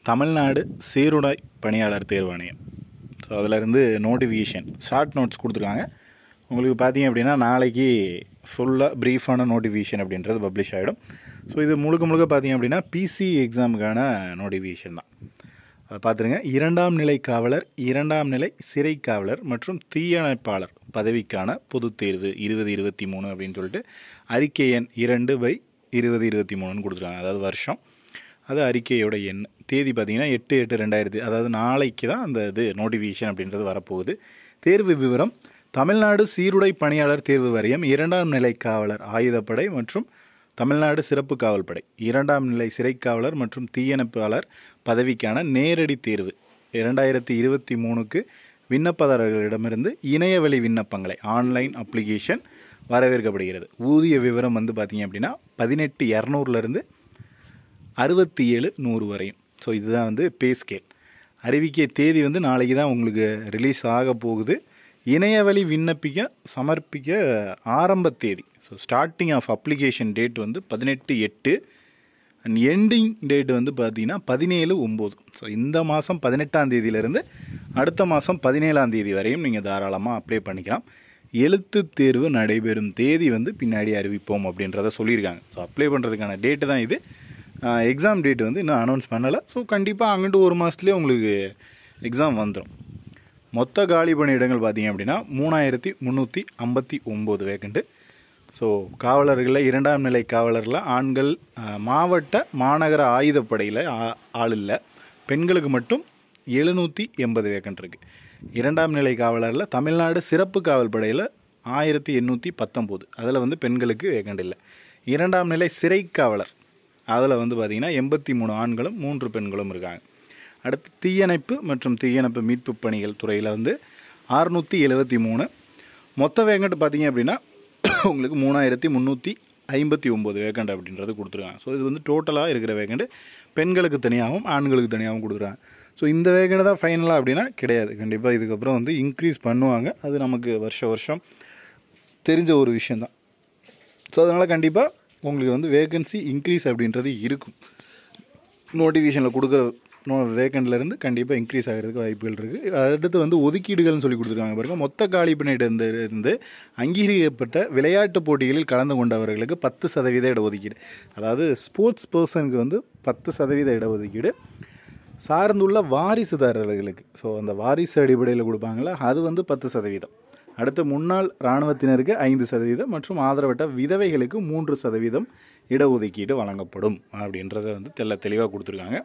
தமிழ்நாடு சீருடாய் பணியாளர் தேர்வாணையம் ஸோ அதிலிருந்து நோட்டிஃபிகேஷன் ஷார்ட் நோட்ஸ் கொடுத்துருக்காங்க உங்களுக்கு பார்த்தீங்க அப்படின்னா நாளைக்கு ஃபுல்லாக ப்ரீஃபான நோட்டிஃபிகேஷன் அப்படின்றது பப்ளிஷ் ஆகிடும் ஸோ இது முழுக்க முழுக்க பார்த்தீங்க அப்படின்னா பிசி எக்ஸாமுக்கான நோட்டிஃபிகேஷன் தான் அதை பார்த்துருங்க இரண்டாம் நிலை காவலர் இரண்டாம் நிலை சிறை காவலர் மற்றும் தீயணைப்பாளர் பதவிக்கான பொதுத் தேர்வு இருபது இருபத்தி மூணு அப்படின்னு சொல்லிட்டு அறிக்கை எண் இரண்டு பை இருபது இருபத்தி மூணுன்னு கொடுத்துருக்காங்க அதாவது வருஷம் அது அறிக்கையோட எண் தேதி பார்த்தீங்கன்னா எட்டு எட்டு ரெண்டாயிரத்தி அதாவது நாளைக்கு தான் அந்த இது நோட்டிஃபிகேஷன் அப்படின்றது வரப்போகுது தேர்வு விவரம் தமிழ்நாடு சீருடை பணியாளர் தேர்வு வாரியம் இரண்டாம் நிலை காவலர் ஆயுதப்படை மற்றும் தமிழ்நாடு சிறப்பு காவல் படை இரண்டாம் நிலை சிறை காவலர் மற்றும் தீயணைப்பாளர் பதவிக்கான நேரடி தேர்வு இரண்டாயிரத்தி இருபத்தி மூணுக்கு விண்ணப்பதாரர்களிடமிருந்து இணையவழி விண்ணப்பங்களை ஆன்லைன் அப்ளிகேஷன் வரவேற்கப்படுகிறது ஊதிய விவரம் வந்து பார்த்தீங்க அப்படின்னா பதினெட்டு இரநூறுலேருந்து அறுபத்தி ஏழு நூறு வரையும் ஸோ இதுதான் வந்து பே ஸ்கேல் அறிவிக்கை தேதி வந்து நாளைக்கு தான் உங்களுக்கு ரிலீஸ் ஆக போகுது இணையவழி விண்ணப்பிக்க சமர்ப்பிக்க ஆரம்ப தேதி so starting of application date வந்து பதினெட்டு எட்டு அண்ட் எண்டிங் டேட் வந்து பார்த்தீங்கன்னா பதினேழு ஒம்பது ஸோ இந்த மாதம் பதினெட்டாம் தேதியிலேருந்து அடுத்த மாதம் பதினேழாம் தேதி வரையும் நீங்கள் தாராளமாக அப்ளை பண்ணிக்கலாம் எழுத்து தேர்வு நடைபெறும் தேதி வந்து பின்னாடி அறிவிப்போம் அப்படின்றத சொல்லியிருக்காங்க ஸோ அப்ளை பண்ணுறதுக்கான டேட்டு தான் இது எக்ஸாம் டேட் வந்து இன்னும் அனௌன்ஸ் பண்ணலை ஸோ கண்டிப்பாக அங்கிட்டு ஒரு மாதத்துலேயே உங்களுக்கு எக்ஸாம் வந்துடும் மொத்த காலி பணியிடங்கள் பார்த்தீங்க அப்படின்னா மூணாயிரத்தி முந்நூற்றி ஐம்பத்தி ஒம்பது வேக்கண்ட்டு ஸோ காவலர்களில் இரண்டாம் நிலை காவலரில் ஆண்கள் அஹ், மாவட்ட மாநகர ஆயுதப்படையில் ஆ- ஆள் இல்லை பெண்களுக்கு மட்டும் எழுநூற்றி எண்பது வேக்கண்ட் இருக்குது இரண்டாம் நிலை காவலரில் தமிழ்நாடு சிறப்பு காவல் படையில் ஆயிரத்தி எண்ணூற்றி பத்தொம்போது அதில் வந்து பெண்களுக்கு வேக்கண்ட் இல்லை இரண்டாம் நிலை சிறை காவலர் அதில் வந்து பார்த்திங்கன்னா எண்பத்தி மூணு ஆண்களும் மூன்று பெண்களும் இருக்காங்க அடுத்து தீயணைப்பு மற்றும் தீயணைப்பு மீட்பு பணிகள் துறையில் வந்து அறுநூற்றி எழுபத்தி மூணு மொத்த வேகண்ட் பார்த்தீங்க அப்படின்னா உங்களுக்கு மூணாயிரத்தி முந்நூற்றி ஐம்பத்தி ஒம்பது வேகண்ட் அப்படின்றது கொடுத்துருக்காங்க ஸோ இது வந்து டோட்டலாக இருக்கிற வேகண்ட் பெண்களுக்கு தனியாகவும் ஆண்களுக்கு தனியாகவும் கொடுத்துருக்காங்க ஸோ இந்த வேகண்ட் தான் ஃபைனலாக அப்படின்னா கிடையாது கண்டிப்பாக இதுக்கப்புறம் வந்து இன்க்ரீஸ் பண்ணுவாங்க அது நமக்கு வருஷ வருஷம் தெரிஞ்ச ஒரு விஷயந்தான் ஸோ அதனால் கண்டிப்பாக உங்களுக்கு வந்து வேகன்சி இன்க்ரீஸ் அப்படின்றது இருக்கும் நோட்டிஃபிகேஷனில் கொடுக்குற நோ வேக்கண்ட்லேருந்து கண்டிப்பாக இன்க்ரீஸ் ஆகிறதுக்கு வாய்ப்புகள் இருக்குது அடுத்து வந்து ஒதுக்கீடுகள்னு சொல்லி கொடுத்துருக்காங்க பாருங்க மொத்த காலி பணியிடந்து இருந்து அங்கீகரிக்கப்பட்ட விளையாட்டுப் போட்டிகளில் கலந்து கொண்டவர்களுக்கு பத்து சதவீத இடஒதுக்கீடு அதாவது ஸ்போர்ட்ஸ் பர்சனுக்கு வந்து பத்து சதவீத இடஒதுக்கீடு சார்ந்துள்ள வாரிசுதாரர்களுக்கு ஸோ அந்த வாரிசு அடிப்படையில் கொடுப்பாங்களா அது வந்து பத்து சதவீதம் அடுத்து முன்னாள் இராணுவத்தினருக்கு ஐந்து சதவீதம் மற்றும் ஆதரவற்ற விதவைகளுக்கு மூன்று சதவீதம் இடஒதுக்கீடு வழங்கப்படும் அப்படின்றத வந்து தெல்ல தெளிவாக கொடுத்துருக்காங்க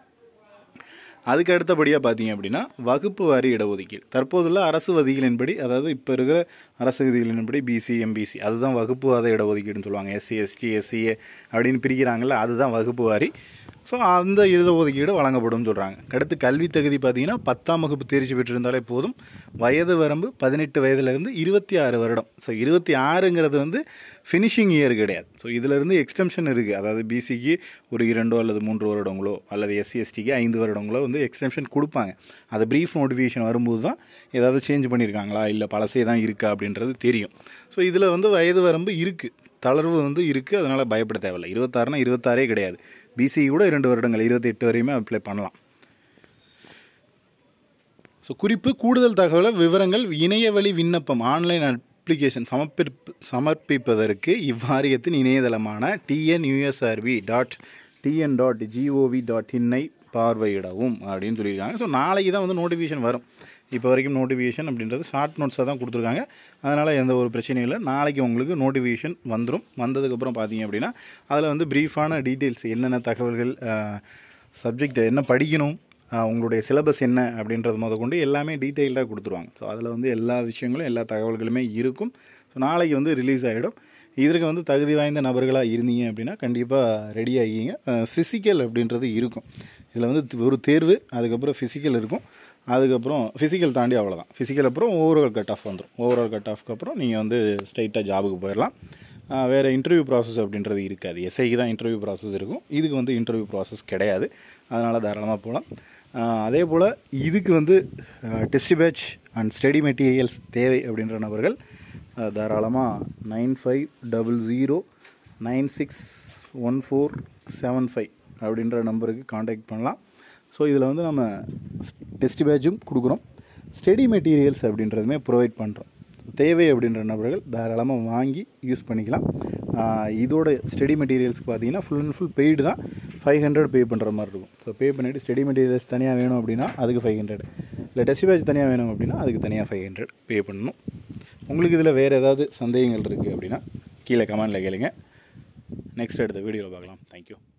அதுக்கு அடுத்தபடியாக பார்த்தீங்க அப்படின்னா வகுப்பு வாரி இடஒதுக்கீடு தற்போதுள்ள அரசு விதிகளின்படி அதாவது இப்போ இருக்கிற அரசு விதிகளின்படி பிசி எம்பிசி அதுதான் வகுப்பு வாத இடஒதுக்கீடுன்னு சொல்லுவாங்க எஸ்சி எஸ்டி எஸ்சிஏ அப்படின்னு பிரிக்கிறாங்கல்ல அதுதான் வகுப்பு வாரி ஸோ அந்த இடஒதுக்கீடு வழங்கப்படும் சொல்கிறாங்க அடுத்து கல்வி தகுதி பார்த்தீங்கன்னா பத்தாம் வகுப்பு தேர்ச்சி பெற்றிருந்தாலே போதும் வயது வரம்பு பதினெட்டு வயதுலேருந்து இருபத்தி ஆறு வருடம் ஸோ இருபத்தி ஆறுங்கிறது வந்து ஃபினிஷிங் இயர் கிடையாது ஸோ இதிலிருந்து எக்ஸ்டென்ஷன் இருக்குது அதாவது பிசிக்கு ஒரு இரண்டோ அல்லது மூன்று வருடங்களோ அல்லது எஸ்சி எஸ்டிக்கு ஐந்து வருடங்களோ வந்து எக்ஸ்டென்ஷன் கொடுப்பாங்க அது ப்ரீஃப் நோட்டிஃபிகேஷன் வரும்போது தான் ஏதாவது சேஞ்ச் பண்ணியிருக்காங்களா இல்லை பழசே தான் இருக்கா அப்படின்றது தெரியும் ஸோ இதில் வந்து வயது வரம்பு இருக்குது தளர்வு வந்து இருக்குது அதனால் பயப்பட தேவையில்லை இருபத்தாறுனா இருபத்தாறே கிடையாது பிசி கூட இரண்டு வருடங்கள் இருபத்தெட்டு வரையுமே அப்ளை பண்ணலாம் ஸோ குறிப்பு கூடுதல் தகவல் விவரங்கள் இணையவழி விண்ணப்பம் ஆன்லைன் அப்ளிகேஷன் சமர்ப்பிப்பு சமர்ப்பிப்பதற்கு இவ்வாரியத்தின் இணையதளமான TNUSRV dot TN dot GOV dot இன்னை பார்வையிடவும் அப்படின்னு சொல்லியிருக்காங்க ஸோ நாளைக்கு தான் வந்து நோட்டிஃபிகேஷன் வரும் இப்போ வரைக்கும் நோட்டிஃபிகேஷன் அப்படின்றது ஷார்ட் நோட்ஸாக தான் கொடுத்துருக்காங்க அதனால் எந்த ஒரு பிரச்சனையும் இல்லை நாளைக்கு உங்களுக்கு நோட்டிஃபிகேஷன் வந்துடும் வந்ததுக்கப்புறம் பார்த்தீங்க அப்படின்னா அதில் வந்து ப்ரீஃபான டீட்டெயில்ஸ் என்னென்ன தகவல்கள் சப்ஜெக்ட் என்ன படிக்கணும் ஆஹ் உங்களுடைய சிலபஸ் என்ன அப்படின்றது முத கொண்டு எல்லாமே டீட்டெயில்டாக கொடுத்துருவாங்க ஸோ அதில் வந்து எல்லா விஷயங்களும் எல்லா தகவல்களுமே இருக்கும் ஸோ நாளைக்கு வந்து ரிலீஸ் ஆகிடும் இதற்கு வந்து தகுதி வாய்ந்த நபர்களாக இருந்தீங்க அப்படின்னா கண்டிப்பாக ரெடி ஆகிங்க ஃபிசிக்கல் அப்படின்றது இருக்கும் இதில் வந்து ஒரு தேர்வு அதுக்கப்புறம் ஃபிசிக்கல் இருக்கும் அதுக்கப்புறம் ஃபிசிக்கல் தாண்டி அவ்வளோதான் ஃபிசிக்கல் அப்புறம் ஓவரால் கட் ஆஃப் வந்துடும் ஓவரால் கட் ஆஃப்க்கு அப்புறம் நீங்கள் வந்து ஸ்ட்ரைட்டாக ஜாபுக்கு போயிடலாம் ஆஹ் வேறு இன்டர்வியூ ப்ராசஸ் அப்படின்றது இருக்காது எஸ்ஐக்கு தான் இன்டர்வியூ ப்ராசஸ் இருக்கும் இதுக்கு வந்து இன்டர்வியூ ப்ராசஸ் கிடையாது அதனால் தாராளமாக போகலாம் ஆஹ் அதே போல் இதுக்கு வந்து test batch and study materials தேவை அப்படின்ற நபர்கள் ஆஹ் தாராளமாக nine five double zero nine six one four seven five அப்படின்ற நம்பருக்கு காண்டாக்ட் பண்ணலாம் ஸோ இதில் வந்து நம்ம டெஸ்ட் பேட்சும் கொடுக்குறோம் ஸ்டடி மெட்டீரியல்ஸ் அப்படின்றதுமே ப்ரொவைட் பண்ணுறோம் தேவை அப்படின்ற நபர்கள் தாராளமாக வாங்கி யூஸ் பண்ணிக்கலாம் ஆஹ் இதோட ஸ்டடி மெட்டீரியல்ஸ்க்கு பார்த்தீங்கன்னா ஃபுல் அண்ட் ஃபுல் பெய்டு தான் ஃபைவ் ஹண்ட்ரட் பே பண்ணுற மாதிரி இருக்கும் ஸோ பே பண்ணிவிட்டு ஸ்டடி மெட்டீரியல்ஸ் தனியாக வேணும் அப்படின்னா அதுக்கு ஃபைவ் ஹண்ட்ரட் இல்லை டெஸ்ட் பேட்ச் தனியாக வேணும் அப்படின்னா அதுக்கு தனியாக ஃபைவ் ஹண்ட்ரட் பே பண்ணணும் உங்களுக்கு இதில் வேறு ஏதாவது சந்தேகங்கள் இருக்குது அப்படின்னா கீழே கமெண்டில் கேளுங்க நெக்ஸ்ட் அடுத்த வீடியோவில் பார்க்கலாம் தேங்க்யூ